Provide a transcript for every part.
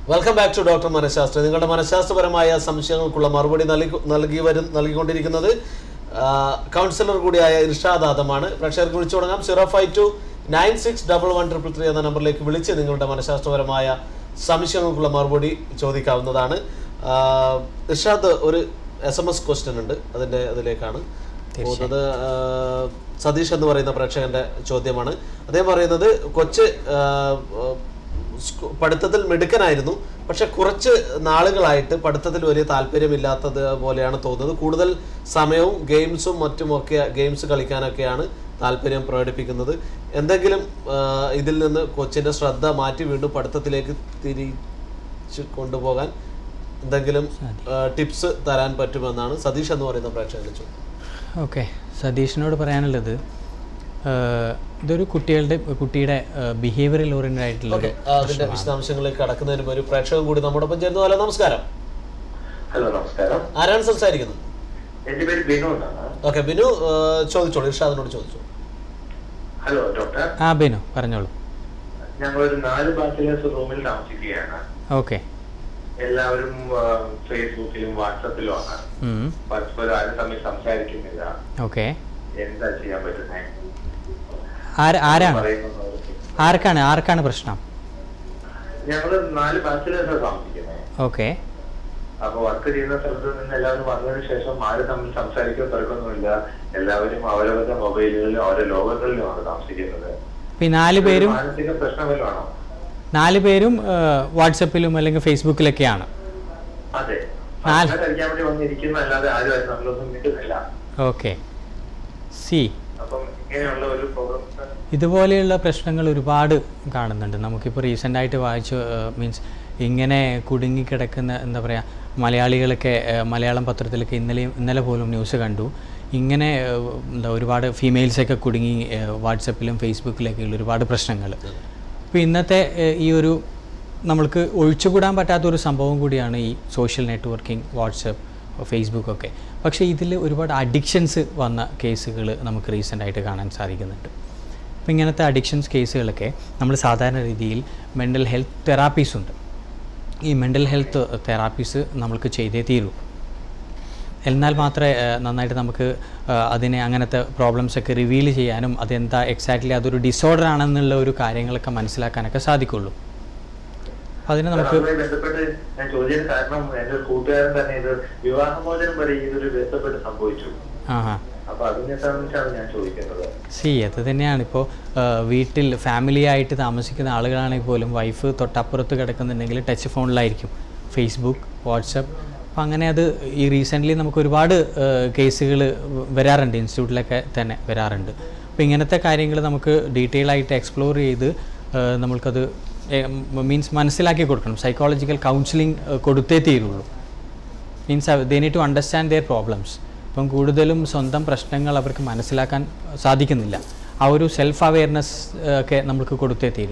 Welcome back to doctor മനഃശാസ്ത്രം നിങ്ങളുടെ മനഃശാസ്ത്രപരമായ സംശയങ്ങൾക്കുള്ള മറുപടി നൽകി നൽകി വരും നൽകിക്കൊണ്ടിരിക്കുന്നത് ആ, കൗൺസിലർ കൂടിയായ ഇർഷാദ് ആദമാണ് പ്രേക്ഷകർക്ക് വിളിച്ചു തുടങ്ങാം zero five two nine six double one triple three എന്ന നമ്പറിലേക്ക് വിളിച്ച് നിങ്ങളുടെ മനഃശാസ്ത്രപരമായ സംശയങ്ങൾക്കുള്ള മറുപടി ചോദിക്കാവുന്നതാണ് ആ, ഇർഷാദ് ഒരു എസ് എം എസ് ക്വസ്റ്റ്യൻ ഉണ്ട് അതിൻ്റെ അതിലേക്കാണ് പോകുന്നത് ആ, സതീഷ് എന്ന് പറയുന്ന പ്രേക്ഷകന്റെ ചോദ്യമാണ് അദ്ദേഹം പറയുന്നത് കൊച്ച് ആ, സ്കൂ- പഠിത്തത്തിൽ മിടുക്കനായിരുന്നു പക്ഷെ കുറച്ച് നാളുകളായിട്ട് പഠിത്തത്തിൽ വലിയ താല്പര്യമില്ലാത്തത് പോലെയാണ് തോന്നുന്നത് കൂടുതൽ സമയവും ഗെയിംസും മറ്റുമൊക്കെ ഗെയിംസ് കളിക്കാനൊക്കെയാണ് താല്പര്യം പ്രകടിപ്പിക്കുന്നത് എന്തെങ്കിലും ആ, ഇതിൽ നിന്ന് കൊച്ചിന്റെ ശ്രദ്ധ മാറ്റി വീണ്ടും പഠിത്തത്തിലേക്ക് തിരിച്ചു കൊണ്ടുപോകാൻ എന്തെങ്കിലും ടിപ്സ് തരാൻ പറ്റുമെന്നാണ് സതീഷ് എന്ന് പറയുന്ന പ്രേക്ഷകന്റെ ചോദ്യം ഓക്കെ സതീഷിനോട് പറയാനുള്ളത് ആഹ് ഇതൊരു കുട്ടികളുടെ കുട്ടിയുടെ ബിഹേവിയറൽ ഓറിയൻറ്റഡ് ആയിട്ടുള്ള ഒരു ആ, അതിന്റെ വിശദാംശങ്ങളിലേക്ക് കടക്കുന്നതിന് മുമ്പ് ഒരു പ്രേക്ഷകൻ കൂടി നമ്മോടൊപ്പം ചേർന്നു ഹലോ നമസ്കാരം ഹലോ നമസ്കാരം ആരാണ് സംസാരിക്കുന്നത് എന്റെ പേര് ബിനു എന്നാണ് ഓക്കെ ബിനു ആ, ചോദിച്ചോളൂ ഇർഷാദിനോട് ചോദിച്ചോളൂ ഹലോ ഡോക്ടർ ആ ബിനു പറഞ്ഞോളൂ ഞങ്ങളൊരു നാല് ബാച്ചിലേഴ്സ് റൂമിൽ താമസിക്കുകയാണ് ഓക്കെ എല്ലാവരും ആ, ഫേസ്ബുക്കിലും വാട്സപ്പിലുമാണ് പരസ്പരം ആരും തമ്മിൽ സംസാരിക്കുന്നില്ല ഓക്കെ എന്താ ചെയ്യാൻ പറ്റുന്നത് ആര് ആരാണ് പറയുന്നത് അവർക്ക്. ആർക്കാണ് ആർക്കാണ് പ്രശ്നം ഞങ്ങള് നാല് ബാച്ചിലേഴ്സ് താമസിക്കുന്നത് ഓക്കെ അപ്പൊ വർക്ക് ചെയ്യുന്ന സ്ഥലത്ത് നിന്ന് എല്ലാവരും വന്നതിന് ശേഷം ആരും തമ്മിൽ സംസാരിക്കാൻ തിരക്കൊന്നുമില്ല എല്ലാവരും അവരവരുടെ മൊബൈലുകളിലും അവരുടെ ലോകങ്ങളിലുമാണ് താമസിക്കുന്നത് ഇപ്പം ഈ നാല് പേരും മാനസിക പ്രശ്നം വല്ലതും നാല് പേരും വാട്സപ്പിലും അല്ലെങ്കിൽ ഫേസ്ബുക്കിലൊക്കെയാണ് അതെ നാല്- ഭക്ഷണം കഴിക്കാൻ വേണ്ടി വന്നിരിക്കുന്ന അല്ലാതെ ആരും ആരും നമ്മളൊന്നും കിട്ടുന്നില്ല ഓക്കെ സി അപ്പം ഇങ്ങനെയുള്ള ഒരു പ്രോബ്ലം ഇതുപോലെയുള്ള പ്രശ്നങ്ങൾ ഒരുപാട് കാണുന്നുണ്ട് നമുക്കിപ്പോൾ റീസെൻ്റായിട്ട് വായിച്ചു മീൻസ് ഇങ്ങനെ കുടുങ്ങിക്കിടക്കുന്ന എന്താ പറയുക മലയാളികളൊക്കെ ഏഹ്, മലയാളം പത്രത്തിലൊക്കെ ഇന്നലെയും ഇന്നലെ പോലും ന്യൂസ് കണ്ടു ഇങ്ങനെ ഏഹ്, എന്താ ഒരുപാട് ഫീമെയിൽസൊക്കെ കുടുങ്ങി ഏഹ്, വാട്സപ്പിലും ഫേസ്ബുക്കിലൊക്കെയുള്ള ഒരുപാട് പ്രശ്നങ്ങൾ അപ്പോൾ ഇന്നത്തെ ഏഹ്, ഈ ഒരു നമ്മൾക്ക് ഒഴിച്ചുകൂടാൻ പറ്റാത്ത ഒരു സംഭവം കൂടിയാണ് ഈ സോഷ്യൽ നെറ്റ്വർക്കിംഗ് വാട്സപ്പ് ഫേസ്ബുക്ക് ഒക്കെ പക്ഷേ ഇതിൽ ഒരുപാട് അഡിക്ഷൻസ് വന്ന കേസുകൾ നമുക്ക് റീസെൻ്റ് ആയിട്ട് കാണാൻ സാധിക്കുന്നുണ്ട് അപ്പോൾ ഇങ്ങനത്തെ അഡിക്ഷൻസ് കേസുകളൊക്കെ നമ്മൾ സാധാരണ രീതിയിൽ മെൻ്റൽ ഹെൽത്ത് തെറാപ്പീസ് ഉണ്ട് ഈ മെൻ്റൽ ഹെൽത്ത് തെറാപ്പീസ് നമ്മൾക്ക് ചെയ്തേ തീരൂ എന്നാൽ മാത്രമേ ഏഹ്, നന്നായിട്ട് നമുക്ക് ഏഹ്, അതിനെ അങ്ങനത്തെ പ്രോബ്ലംസ് ഒക്കെ റിവീൽ ചെയ്യാനും അതെന്താ എക്സാക്ട്ലി അതൊരു ഡിസോർഡർ ആണെന്നുള്ള ഒരു കാര്യങ്ങളൊക്കെ മനസ്സിലാക്കാനൊക്കെ സാധിക്കുള്ളൂ അതിന് നമുക്ക് അതുമായി ബന്ധപ്പെട്ട് ഞാൻ ചോദിച്ചതിന് കാരണം എന്റെ ഒരു കൂട്ടുകാരൻ തന്നെ ഇത് വിവാഹമോചനം വരെ ഇതൊരു ബന്ധപ്പെട്ട് സംഭവിച്ചു ആ ഹാ അപ്പൊ അതിനെ സംബന്ധിച്ചാണ് ഞാൻ ചോദിക്കുന്നത് സി അത് തന്നെയാണ് ഇപ്പോൾ വീട്ടിൽ ഫാമിലി ആയിട്ട് താമസിക്കുന്ന ആളുകളാണെങ്കിൽ പോലും വൈഫ് തൊട്ടപ്പുറത്ത് കിടക്കുന്നുണ്ടെങ്കിൽ ടച്ച് ഫോണിലായിരിക്കും ഫേസ്ബുക്ക് വാട്സപ്പ് അപ്പം അങ്ങനെ അത് ഈ റീസെൻ്റ്ലി നമുക്ക് ഒരുപാട് കേസുകൾ വരാറുണ്ട് ഇൻസ്റ്റിറ്റ്യൂട്ടിലൊക്കെ തന്നെ വരാറുണ്ട് അപ്പോൾ ഇങ്ങനത്തെ കാര്യങ്ങൾ നമുക്ക് ഡീറ്റെയിൽ ആയിട്ട് എക്സ്പ്ലോർ ചെയ്ത് ആ, നമ്മൾക്കത് മീൻസ് മനസ്സിലാക്കി കൊടുക്കണം സൈക്കോളജിക്കൽ കൗൺസിലിംഗ് കൊടുത്തേ തീരുള്ളൂ means they need to understand their problems ഇപ്പം കൂടുതലും സ്വന്തം പ്രശ്നങ്ങൾ അവർക്ക് മനസ്സിലാക്കാൻ സാധിക്കുന്നില്ല ആ ഒരു സെൽഫ് അവെയർനെസ് ഒക്കെ നമുക്ക് കൊടുത്തേ തീരൂ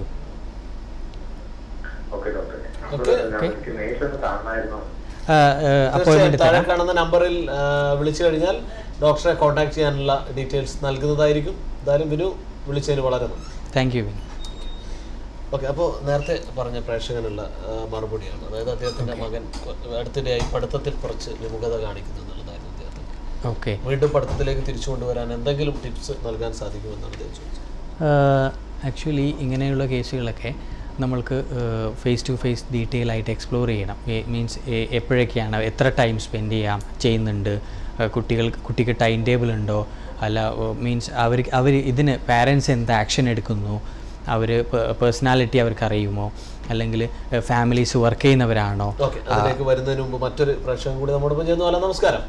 ഓക്കെ ഡോക്ടർ Okay, എനിക്ക് നേരിട്ട് ഒന്ന് കാണണമായിരുന്നു തീർച്ചയായും അപ്പോയിൻമെൻറ്റ് താഴെ തരാം കാണുന്ന നമ്പറിൽ ആ, വിളിച്ചു കഴിഞ്ഞാൽ ഡോക്ടറെ കോൺടാക്ട് ചെയ്യാനുള്ള ഡീറ്റെയിൽസ് നൽകുന്നതായിരിക്കും എന്തായാലും ബിനു വിളിച്ചതിന് വളരെ നന്ദി താങ്ക് യു വിനി ഓക്കെ അപ്പോൾ നേരത്തെ പറഞ്ഞ പ്രേക്ഷകനുള്ള ആ, മറുപടിയാണ് അതായത് അദ്ദേഹത്തിന്റെ മകൻ കൊ- അടുത്തിടെയായി പഠിത്തത്തിൽ കുറച്ച് വിമുഖത കാണിക്കുന്നു എന്നുള്ളതായിരുന്നു അദ്ദേഹത്തിന് ഓക്കെ വീണ്ടും പഠിത്തത്തിലേക്ക് തിരിച്ചു കൊണ്ടുവരാൻ എന്തെങ്കിലും ടിപ്സ് നൽകാൻ സാധിക്കുമെന്നാണ് അദ്ദേഹം ചോദിച്ചത് ആക്ച്വലി ഇങ്ങനെയുള്ള കേസുകളൊക്കെ നമ്മൾക്ക് ഫേസ് ടു ഫേസ് ഡീറ്റെയിൽ ആയിട്ട് എക്സ്പ്ലോർ ചെയ്യണം മീൻസ് എപ്പോഴൊക്കെയാണ് എത്ര ടൈം സ്പെൻഡ് ചെയ്യാം ചെയ്യുന്നുണ്ട് ഏഹ് കുട്ടികൾ കുട്ടിക്ക് ടൈം ടേബിൾ ഉണ്ടോ അല്ല മീൻസ് അവർ അവർ ഇതിന് പാരൻസ് എന്ത് ആക്ഷൻ എടുക്കുന്നു അവർ പേഴ്സണാലിറ്റി അവർക്ക് അറിയുമോ അല്ലെങ്കിൽ ഫാമിലീസ് വർക്ക് ചെയ്യുന്നവരാണോ ഓക്കെ അതിലേക്ക് വരുന്നതിന് മുമ്പ് മറ്റൊരു പ്രേക്ഷകൻ കൂടി നമ്മോടൊപ്പം ചെയ്യുന്നു ഹലോ നമസ്കാരം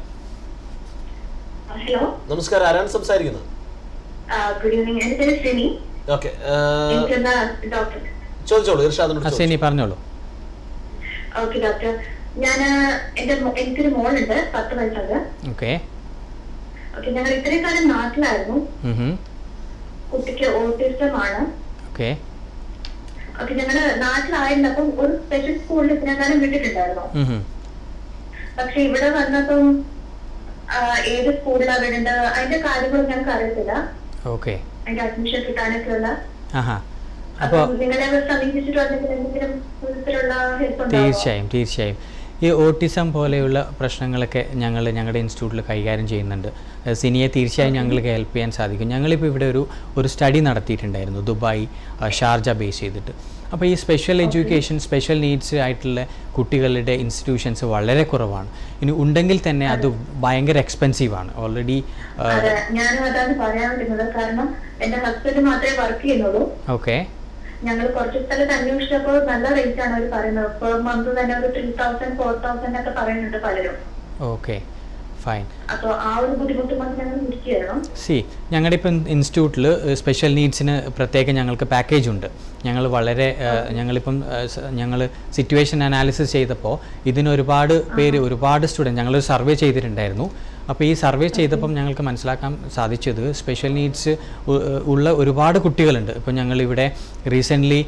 ഹലോ നമസ്കാരം ആരാണ് സംസാരിക്കുന്നത് ഗുഡ് ഈവനിങ് എന്റെ പേര് സിനി ഓക്കെ എനിക്കെന്താ ഡോക്ടർ ചോദിച്ചോളൂ ഇർഷാദിനോട് ചോദിച്ചോളൂ. ഹസേനി പറഞ്ഞോളൂ ഓക്കെ ഡോക്ടർ ഞാൻ എന്റെ മോ- എനിക്കൊരു മോളുണ്ട് പത്ത് വയസ്സുണ്ട് ഓക്കെ ഓക്കെ ഞങ്ങൾ ഇത്രയും കാലം നാട്ടിലായിരുന്നു കുട്ടിക്ക് ഓട്ടിസം ആണ് ഓക്കെ ഓക്കെ ഞങ്ങള് നാട്ടിലായിരുന്നപ്പം ഒരു സ്പെഷ്യൽ സ്കൂളിൽ ഇത്രയും കാലം വിട്ടിട്ടുണ്ടായിരുന്നു പക്ഷെ ഇവിടെ വന്നപ്പം ആ, ഏത് സ്കൂളിലാണ് വിടേണ്ടത് അതിന്റെ കാര്യങ്ങളൊന്നും ഞങ്ങൾക്ക് അറിയത്തില്ല ഓക്കെ അതിന്റെ അഡ്മിഷൻ കിട്ടാനൊക്കെ ഉള്ള ആഹാ അപ്പൊ- അപ്പം നിങ്ങളെ സമീപിച്ചിട്ടോ അല്ലെങ്കിൽ എന്തെങ്കിലും വിധത്തിലുള്ള ഹെൽപ്പ് ഉണ്ടാവോ തീർച്ചയായും തീർച്ചയായും ഈ ഓട്ടിസം പോലെയുള്ള പ്രശ്നങ്ങളൊക്കെ ഞങ്ങൾ ഞങ്ങളുടെ ഇൻസ്റ്റിറ്റ്യൂട്ടിൽ കൈകാര്യം ചെയ്യുന്നുണ്ട് ഏഹ് സിനിയെ തീർച്ചയായും ഞങ്ങൾക്ക് ഹെൽപ്പ് ചെയ്യാൻ സാധിക്കും ഞങ്ങളിപ്പോൾ ഇവിടെ ഒരു ഒരു സ്റ്റഡി നടത്തിയിട്ടുണ്ടായിരുന്നു ദുബായ് ആ, ഷാർജ ബേസ് ചെയ്തിട്ട് അപ്പോൾ ഈ സ്പെഷ്യൽ എഡ്യൂക്കേഷൻ സ്പെഷ്യൽ നീഡ്സ് ആയിട്ടുള്ള കുട്ടികളുടെ ഇൻസ്റ്റിറ്റ്യൂഷൻസ് വളരെ കുറവാണ് ഇനി ഉണ്ടെങ്കിൽ തന്നെ അത് ഭയങ്കര എക്സ്പെൻസീവ് ആണ് ഓൾറെഡി അതെ ഞാനും അതാണ് പറയാൻ പറ്റുന്നത് കാരണം എന്റെ ഹസ്ബൻഡ് മാത്രമേ വർക്ക് ചെയ്യുന്നുള്ളൂ ഓക്കെ ഞങ്ങൾ കുറച്ച് സ്ഥലത്ത് അന്വേഷിച്ചപ്പോൾ നല്ല റേറ്റ് ആണ് അവർ പറയുന്നത് പെർ മന്ത് തന്നെ ഒരു ത്രീ തൗസൻഡ് ഫോർ തൗസൻഡ് ഒക്കെ പറയുന്നുണ്ട് പലരും ഓക്കെ ഫൈൻ അപ്പൊ ആ ഒരു ബുദ്ധിമുട്ട് കൊണ്ട് ഞങ്ങൾ ഇരിക്കുകയായിരുന്നു സി ഞങ്ങളുടെ ഇപ്പം ഇൻസ്റ്റിറ്റ്യൂട്ടിൽ സ്പെഷ്യൽ നീഡ്സിന് പ്രത്യേകം ഞങ്ങൾക്ക് പാക്കേജ് ഉണ്ട് ഞങ്ങൾ വളരെ ഏഹ്, ഞങ്ങളിപ്പം ഞങ്ങൾ സിറ്റുവേഷൻ അനാലിസിസ് ചെയ്തപ്പോൾ ഇതിന് ഒരുപാട് പേര് ഒരുപാട് സ്റ്റുഡൻറ്റ് ഞങ്ങൾ സർവേ ചെയ്തിട്ടുണ്ടായിരുന്നു അപ്പോൾ ഈ സർവേ ചെയ്തപ്പം ഞങ്ങൾക്ക് മനസ്സിലാക്കാൻ സാധിച്ചത് സ്പെഷ്യൽ നീഡ്സ് ഉള്ള ഒരുപാട് കുട്ടികളുണ്ട് ഇപ്പോൾ ഞങ്ങളിവിടെ റീസെൻ്റ്ലി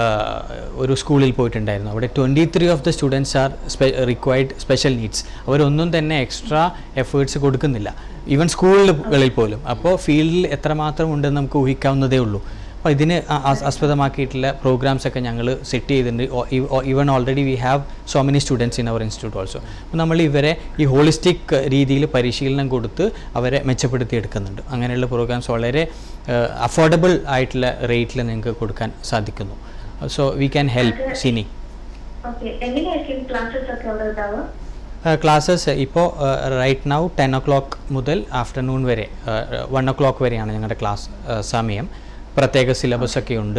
ഒരു സ്കൂളിൽ പോയിട്ടുണ്ടായിരുന്നു അവിടെ twenty three of the students are required special needs അവരൊന്നും തന്നെ എക്സ്ട്രാ എഫേർട്സ് കൊടുക്കുന്നില്ല ഈവൻ സ്കൂളുകളിൽ പോലും അപ്പോൾ ഫീൽഡിൽ എത്രമാത്രം ഉണ്ടെന്ന് നമുക്ക് ഊഹിക്കാവുന്നതേ ഉള്ളൂ അപ്പോൾ ഇതിന് ആ- ആസ്- ആസ്പദമാക്കിയിട്ടുള്ള പ്രോഗ്രാംസ് ഒക്കെ ഞങ്ങൾ സെറ്റ് ചെയ്തിട്ടുണ്ട് even already we have so many students in our institute also അപ്പോൾ നമ്മൾ ഇവരെ ഈ ഹോളിസ്റ്റിക് രീതിയിൽ പരിശീലനം കൊടുത്ത് അവരെ മെച്ചപ്പെടുത്തി എടുക്കുന്നുണ്ട് അങ്ങനെയുള്ള പ്രോഗ്രാംസ് വളരെ അഫോർഡബിൾ ആയിട്ടുള്ള റേറ്റിൽ നിങ്ങൾക്ക് കൊടുക്കാൻ സാധിക്കുന്നു so we can help Sini okay എങ്ങനെയായിരിക്കും ക്ലാസ്സസ് ഒക്കെ അവിടെ ഉണ്ടാവുക ക്ലാസ്സസ് ഇപ്പോൾ right now ten o'clock മുതൽ ആഫ്റ്റർനൂൺ വരെ വൺ ഒ ക്ലോക്ക് വരെയാണ് ഞങ്ങളുടെ ക്ലാസ് സമയം പ്രത്യേക സിലബസ് ഒക്കെ ഉണ്ട്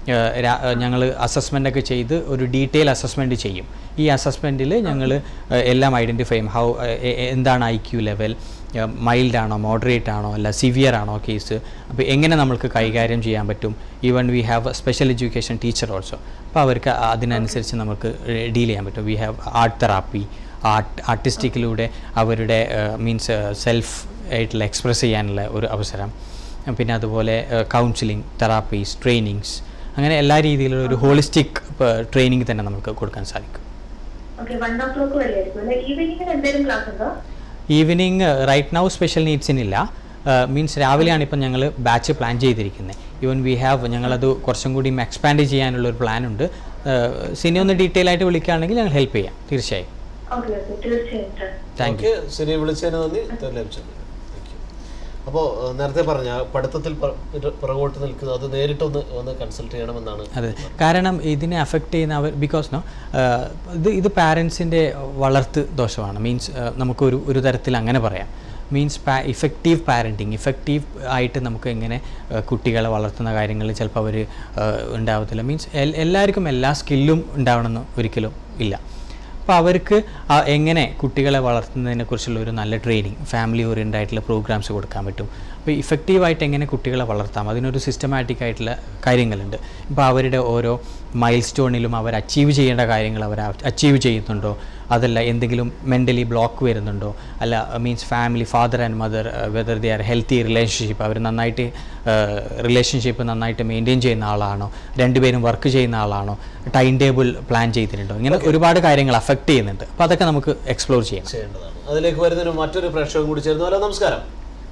ഞങ്ങൾ അസസ്മെൻ്റ് ഒക്കെ ചെയ്ത് ഒരു ഡീറ്റെയിൽ അസസ്മെൻറ്റ് ചെയ്യും ഈ അസസ്മെൻറ്റിൽ ഞങ്ങൾ എല്ലാം ഐഡൻറ്റിഫൈ ചെയ്യും ഹൗ എന്താണ് ഐ ക്യു ലെവൽ മൈൽഡ് ആണോ മോഡറേറ്റ് ആണോ അല്ല സിവിയർ ആണോ കേസ് അപ്പോൾ എങ്ങനെ നമുക്ക് കൈകാര്യം ചെയ്യാൻ പറ്റും even we have special education teacher also അപ്പോൾ അവർക്ക് അതിനനുസരിച്ച് നമുക്ക് ഡീൽ ചെയ്യാൻ പറ്റും we have art therapy art ആർട്ടിസ്റ്റിക്കിലൂടെ അവരുടെ മീൻസ് സെൽഫ് ആയിട്ടുള്ള എക്സ്പ്രസ് ചെയ്യാനുള്ള ഒരു അവസരം പിന്നെ അതുപോലെ കൗൺസിലിംഗ് തെറാപ്പീസ് ട്രെയിനിങ്സ് അങ്ങനെ എല്ലാ രീതിയിലുള്ള ഒരു ഹോളിസ്റ്റിക് ട്രെയിനിങ് തന്നെ നമുക്ക് കൊടുക്കാൻ സാധിക്കും ഓക്കെ വൺ ഓ ക്ലോക്ക് വരെ ആയിരിക്കും അല്ലെ ഈവനിങ്ങിൽ എന്തെങ്കിലും ക്ലാസ് ഉണ്ടോ ഈവനിങ് റൈറ്റ് നൗ സ്പെഷ്യൽ നീഡ്സിനില്ല മീൻസ് രാവിലെയാണ് ഇപ്പം ഞങ്ങൾ ബാച്ച് പ്ലാൻ ചെയ്തിരിക്കുന്നത് ഈവൻ വി ഹാവ് ഞങ്ങളത് കുറച്ചും കൂടി എക്സ്പാൻഡ് ചെയ്യാനുള്ള ഒരു പ്ലാൻ ഉണ്ട് സിനി ഒന്ന് ഡീറ്റെയിൽ ആയിട്ട് വിളിക്കുകയാണെങ്കിൽ ഞങ്ങൾ ഹെൽപ്പ് ചെയ്യാം തീർച്ചയായും ഓക്കെ ഓക്കെ തീർച്ചയായും സർ താങ്ക് യു ഓക്കെ ശരി വിളിച്ചതിന് നന്ദി ഉത്തരം ലഭിച്ചത് താങ്ക് യു അപ്പോൾ നേരത്തെ പറഞ്ഞ പഠിത്തത്തിൽ പുറ- പിറ- പുറകോട്ട് നിൽക്കുന്നത് അത് നേരിട്ടൊന്ന് വന്ന് കൺസൾട്ട് ചെയ്യണമെന്നാണ് അതെ കാരണം ഇതിനെ അഫക്റ്റ് ചെയ്യുന്ന അവർ ബിക്കോസ് നോ ഇത് ഇത് പാരൻസിൻ്റെ വളർത്ത് ദോഷമാണ് മീൻസ് നമുക്കൊരു ഒരു തരത്തിൽ അങ്ങനെ പറയാം മീൻസ് പാ ഇഫക്റ്റീവ് പാരൻറ്റിങ് ഇഫക്റ്റീവ് ആയിട്ട് നമുക്ക് എങ്ങനെ ആ, കുട്ടികളെ വളർത്തുന്ന കാര്യങ്ങളിൽ ചിലപ്പോൾ അവർ ഉണ്ടാവത്തില്ല മീൻസ് എല്ലാവർക്കും എല്ലാ സ്കില്ലും ഉണ്ടാവണമെന്ന് ഒരിക്കലും ഇല്ല അപ്പോൾ അവർക്ക് ആ എങ്ങനെ കുട്ടികളെ വളർത്തുന്നതിനെ കുറിച്ചുള്ള ഒരു നല്ല ട്രെയിനിങ് ഫാമിലി ഓറിയൻ്റ് ആയിട്ടുള്ള പ്രോഗ്രാംസ് കൊടുക്കാൻ പറ്റും അപ്പോൾ ഇഫക്റ്റീവായിട്ട് എങ്ങനെ കുട്ടികളെ വളർത്താം അതിനൊരു സിസ്റ്റമാറ്റിക് ആയിട്ടുള്ള കാര്യങ്ങളുണ്ട് ഇപ്പോൾ അവരുടെ ഓരോ മൈൽ സ്റ്റോണിലും അവർ അച്ചീവ് ചെയ്യേണ്ട കാര്യങ്ങൾ അവർ അച്ചീവ് ചെയ്യുന്നുണ്ടോ അതല്ല എന്തെങ്കിലും മെൻ്റലി ബ്ലോക്ക് വരുന്നുണ്ടോ അല്ല means family father and mother whether the are healthy relationship അവർ നന്നായിട്ട് റിലേഷൻഷിപ്പ് നന്നായിട്ട് മെയിൻറ്റെയിൻ ചെയ്യുന്ന ആളാണോ രണ്ടുപേരും വർക്ക് ചെയ്യുന്ന ആളാണോ ടൈം ടേബിൾ പ്ലാൻ ചെയ്തിട്ടുണ്ടോ ഇങ്ങനെ ഒരുപാട് കാര്യങ്ങൾ അഫക്റ്റ് ചെയ്യുന്നുണ്ട് അപ്പോൾ അതൊക്കെ നമുക്ക് എക്സ്പ്ലോർ ചെയ്യണം ചെയ്യേണ്ടതാണ് അതിലേക്ക് വരുന്നതിന് മറ്റൊരു പ്രേക്ഷകൻ കൂടി ചേരുന്നു ഹലോ നമസ്കാരം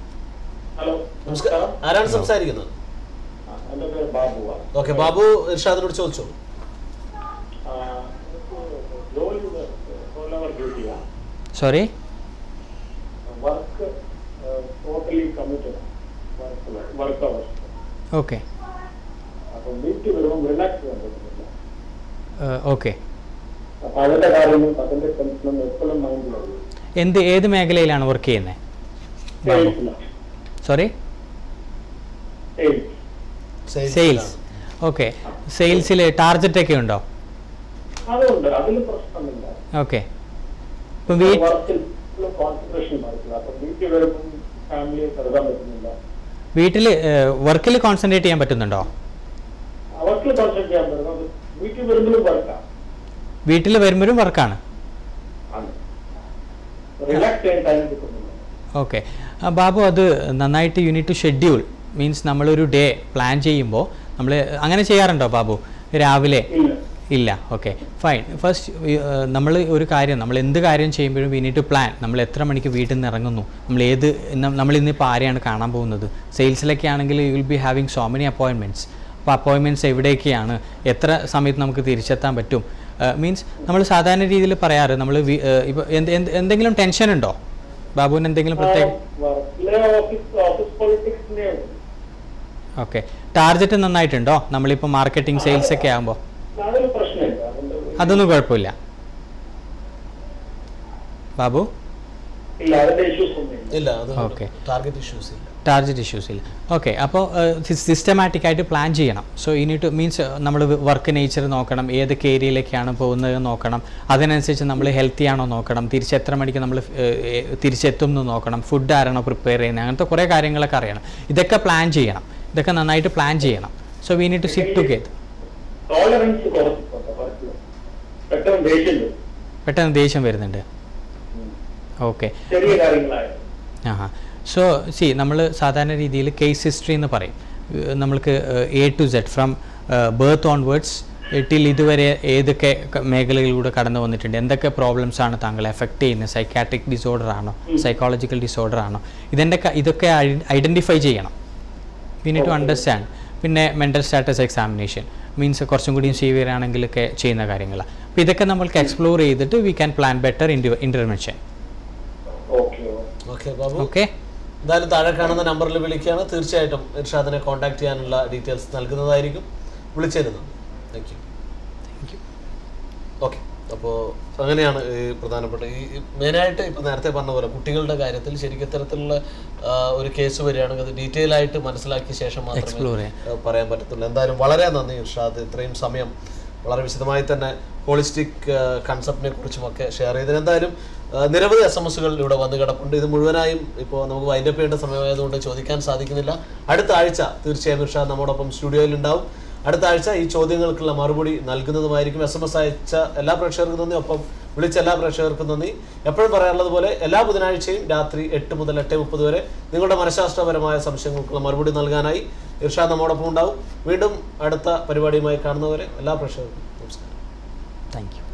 ഹലോ നമസ്കാരം ആരാണ് സംസാരിക്കുന്നത് ആ, എൻ്റെ പേര് ബാബുവാണ് ഓക്കെ ബാബു ഇർഷാദിനോട് ചോദിച്ചോ ആ, ജോലി ഫോർ ഡ്യൂട്ടിയാണ് sorry work totally committed work work hours okay അപ്പം വീട്ടിൽ വരുമ്പോൾ റിലാക്സ് ചെയ്യാൻ പറ്റുന്നില്ല ഓക്കെ അപ്പം അതിൻ്റെ കാര്യങ്ങളും അതിൻ്റെ ടെൻഷനും എപ്പോഴും മൈൻഡിലാണ് എന്ത് ഏത് മേഖലയിലാണ് വർക്ക് ചെയ്യുന്നത് സോറി സെയിൽസ് ഓക്കെ സെയിൽസിൽ ടാർജറ്റ് ഒക്കെ ഉണ്ടോ അതുകൊണ്ട് അതിൽ പ്രശ്നമില്ല ഓക്കെ ഇപ്പം വീട്ട് വർക്കിൽ കോൺസെൻട്രേഷൻ പാടില്ല അപ്പം വീട്ടിൽ വരുമ്പോൾ ഫാമിലിയെ കരുതാൻ പറ്റുന്നില്ല വീട്ടിൽ വർക്കിൽ കോൺസെൻട്രേറ്റ് ചെയ്യാൻ പറ്റുന്നുണ്ടോ അവർക്ക് കോൺസെൻട്രേറ്റ് ചെയ്യാൻ പറ്റുന്നത് വീട്ടിൽ വരുമ്പോഴും വർക്കാണ് വീട്ടിൽ വരുമ്പോഴും വർക്കാണ് ആണ് റിലാക്സ് ചെയ്യാൻ ടൈം കിട്ടുന്നില്ല ഓക്കെ ബാബു അത് നന്നായിട്ട് യൂണിറ്റ് ടു ഷെഡ്യൂൾ മീൻസ് നമ്മളൊരു ഡേ പ്ലാൻ ചെയ്യുമ്പോൾ നമ്മൾ അങ്ങനെ ചെയ്യാറുണ്ടോ ബാബു രാവിലെ ഇല്ല ഇല്ല ഓക്കെ ഫൈൻ ഫസ്റ്റ് നമ്മൾ ഒരു കാര്യം നമ്മൾ എന്ത് കാര്യം ചെയ്യുമ്പോഴും വി നീഡ് ടു പ്ലാൻ നമ്മൾ എത്ര മണിക്ക് വീട്ടിൽ നിന്ന് ഇറങ്ങുന്നു നമ്മൾ ഏത് നമ്മൾ ഇന്നിപ്പോൾ ആരെയാണ് കാണാൻ പോകുന്നത് സെയിൽസിലൊക്കെ ആണെങ്കിൽ you will be having so many appointments അപ്പോൾ അപ്പോയിൻമെൻറ്റ്സ് എവിടെയൊക്കെയാണ് എത്ര സമയത്ത് നമുക്ക് തിരിച്ചെത്താൻ പറ്റും മീൻസ് നമ്മൾ സാധാരണ രീതിയിൽ പറയാറ് നമ്മൾ ഇപ്പോൾ എന്ത് എന്ത് എന്തെങ്കിലും ടെൻഷൻ ഉണ്ടോ ബാബുവിന് എന്തെങ്കിലും പ്രത്യേക വർക്കിലെ ഓഫീസ് ഓഫീസ് പൊളിറ്റിക്സിന്റെ ഓക്കെ ടാർഗറ്റ് നന്നായിട്ടുണ്ടോ നമ്മളിപ്പോൾ മാർക്കറ്റിംഗ് സെയിൽസ് ഒക്കെ ആകുമ്പോൾ അതൊരു പ്രശ്നമില്ല അതുകൊണ്ട് അതൊന്നും കുഴപ്പമില്ല ബാബു ഇല്ല അതിന്റെ ഇഷ്യൂസ് ഒന്നും ഇല്ല അത് Okay. ടാർഗറ്റ് ഇഷ്യൂസ് ഇല്ല ടാർഗറ്റ് ഇഷ്യൂസ് ഇല്ല ഓക്കെ അപ്പോൾ സിസ്റ്റമാറ്റിക് ആയിട്ട് പ്ലാൻ ചെയ്യണം സോ ഇനി ടു മീൻസ് നമ്മൾ വർക്ക് നേച്ചർ നോക്കണം ഏതൊക്കെ ഏരിയയിലേക്കാണ് പോകുന്നത് നോക്കണം അതിനനുസരിച്ച് നമ്മൾ ഹെൽത്തി ആണോ നോക്കണം തിരിച്ച് എത്ര മണിക്ക് നമ്മൾ തിരിച്ചെത്തും എന്ന് നോക്കണം ഫുഡ് ആരാണോ പ്രിപ്പയർ ചെയ്യുന്നത് അങ്ങനത്തെ കുറേ കാര്യങ്ങളൊക്കെ അറിയണം ഇതൊക്കെ പ്ലാൻ ചെയ്യണം ഇതൊക്കെ നന്നായിട്ട് പ്ലാൻ ചെയ്യണം so we need to sit together tolerance കുറച്ചിട്ടുണ്ട് വർക്കിൽ പെട്ടെന്ന് ദേഷ്യം വരും. പെട്ടെന്ന് ദേഷ്യം വരുന്നുണ്ട് ഓക്കെ ചെറിയ കാര്യങ്ങളായാലും ആഹാ സോ സി നമ്മൾ സാധാരണ രീതിയിൽ കേസ് ഹിസ്റ്ററി എന്ന് പറയും ഏഹ് നമ്മൾക്ക് A to Z from birth onwards till ഇതുവരെ ഏതൊക്കെ ക- മേഖലകളിലൂടെ കടന്നു വന്നിട്ടുണ്ട് എന്തൊക്കെ പ്രോബ്ലംസ് ആണ് താങ്കളെ എഫക്റ്റ് ചെയ്യുന്നത് സൈക്കാട്രിക് ഡിസോർഡർ ആണോ സൈക്കോളജിക്കൽ ഡിസോർഡർ ആണോ ഇതിൻ്റെ ക- ഇതൊക്കെ ഐഡൻറ്റിഫൈ ചെയ്യണം വി നീഡ് ടു അണ്ടർസ്റ്റാൻഡ് പിന്നെ മെൻ്റൽ സ്റ്റാറ്റസ് എക്സാമിനേഷൻ മീൻസ് കുറച്ചും കൂടിയും സീവിയർ ആണെങ്കിലൊക്കെ ചെയ്യുന്ന കാര്യങ്ങളാണ് അപ്പോൾ ഇതൊക്കെ നമ്മൾക്ക് എക്സ്പ്ലോർ ചെയ്തിട്ട് we can plan better intervention okay okay Babu okay എന്തായാലും താഴെ കാണുന്ന നമ്പറിൽ വിളിക്കുകയാണ് തീർച്ചയായിട്ടും ഇർഷാദിനെ കോൺടാക്ട് ചെയ്യാനുള്ള ഡീറ്റെയിൽസ് നൽകുന്നതായിരിക്കും വിളിച്ചിരുന്നത് thank you thank you okay അപ്പോൾ അങ്ങനെയാണ് ഈ പ്രധാനപ്പെട്ട ഈ ഈ മെയിനായിട്ട് ഇപ്പോൾ നേരത്തെ പറഞ്ഞ പോലെ കുട്ടികളുടെ കാര്യത്തിൽ ശരിക്കും ഇത്തരത്തിലുള്ള ആ, ഒരു കേസ് വരികയാണെങ്കിൽ അത് ഡീറ്റെയിൽ ആയിട്ട് മനസ്സിലാക്കിയ ശേഷം മാത്രമേ Explore ചെയ്യാം. ആ, പറയാൻ പറ്റത്തുള്ളൂ എന്തായാലും വളരെ നന്ദി ഇർഷാദ് ഇത്രയും സമയം വളരെ വിശദമായി തന്നെ ഹോളിസ്റ്റിക് കൺസെപ്റ്റിനെ കുറിച്ചുമൊക്കെ ഷെയർ ചെയ്തതിന് എന്തായാലും ആ, നിരവധി എസ് എം എസുകൾ ഇവിടെ വന്ന് കിടപ്പുണ്ട് ഇത് മുഴുവനായും ഇപ്പോൾ നമുക്ക് വൈൻഡപ്പ് ചെയ്യേണ്ട സമയമായതുകൊണ്ട് ചോദിക്കാൻ സാധിക്കുന്നില്ല അടുത്ത ആഴ്ച തീർച്ചയായും ഇർഷാദ് നമ്മോടൊപ്പം സ്റ്റുഡിയോയിൽ ഉണ്ടാവും അടുത്ത ആഴ്ച ഈ ചോദ്യങ്ങൾക്കുള്ള മറുപടി നൽകുന്നതുമായിരിക്കും എസ് എം എസ് അയച്ച എല്ലാ പ്രേക്ഷകർക്കും നന്ദി ഒപ്പം വിളിച്ച എല്ലാ പ്രേക്ഷകർക്കും നന്ദി എപ്പോഴും പറയാറുള്ളത് പോലെ എല്ലാ ബുധനാഴ്ചയും രാത്രി എട്ട് മുതൽ എട്ട് മുപ്പത് വരെ നിങ്ങളുടെ മനഃശാസ്ത്രപരമായ സംശയങ്ങൾക്കുള്ള മറുപടി നൽകാനായി ഇർഷാദ് നമ്മോടൊപ്പം ഉണ്ടാവും വീണ്ടും അടുത്ത പരിപാടിയുമായി കാണുന്നവരെ എല്ലാ പ്രേക്ഷകർക്കും നമസ്കാരം താങ്ക് യു